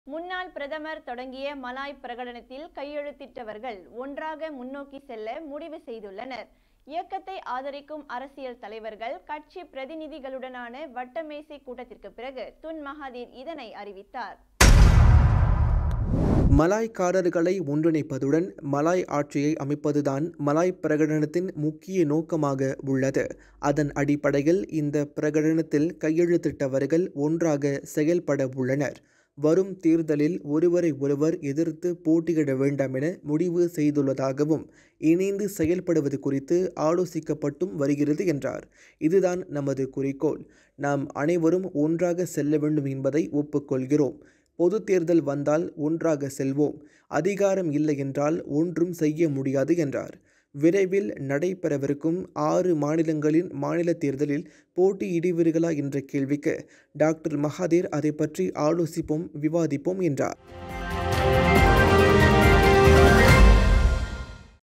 முன்னாள் பிரதமர் தொடங்கிய மலாய் பிரகடனத்தில் கையெழுத்திட்டவர்கள் ஒன்றாக முன்னோக்கி செல்ல முடிவு செய்துள்ளனர் இயக்கத்தை ஆதரிக்கும் அரசியல் தலைவர்கள் கட்சி பிரதிநிதிகளுடனான வட்டமேசை கூட்டத்திற்கு பிறகு துன் மகாதீர் இதனை அறிவித்தார் மலாய்க்காரர்களை ஒன்றிணைப்பதுடன் மலாய் ஆட்சியை அமைப்பதுதான் மலாய் பிரகடனத்தின் முக்கிய நோக்கமாக உள்ளது அதன் அடிப்படையில் இந்த பிரகடனத்தில் கையெழுத்திட்டவர்கள் ஒன்றாக செயல்பட உள்ளனர் வரும் தேர்தலில் ஒருவரை ஒருவர் எதிர்த்து போட்டியிட வேண்டாம் என முடிவு செய்துள்ளதாகவும் இணைந்து செயல்படுவது குறித்து ஆலோசிக்கப்பட்டும் வருகிறது என்றார் இதுதான் நமது குறிக்கோள் நாம் அனைவரும் ஒன்றாக செல்ல வேண்டும் என்பதை ஒப்புக்கொள்கிறோம் பொது தேர்தல் வந்தால் ஒன்றாக செல்வோம் அதிகாரம் இல்லை என்றால் ஒன்றும் செய்ய முடியாது என்றார் விரைவில் நடைபெறவிருக்கும் ஆறு மாநிலங்களின் மாநில தேர்தலில் போட்டியிடுவீர்களா என்ற கேள்விக்கு டாக்டர் மகாதேர் அதை பற்றி ஆலோசிப்போம் விவாதிப்போம் என்றார்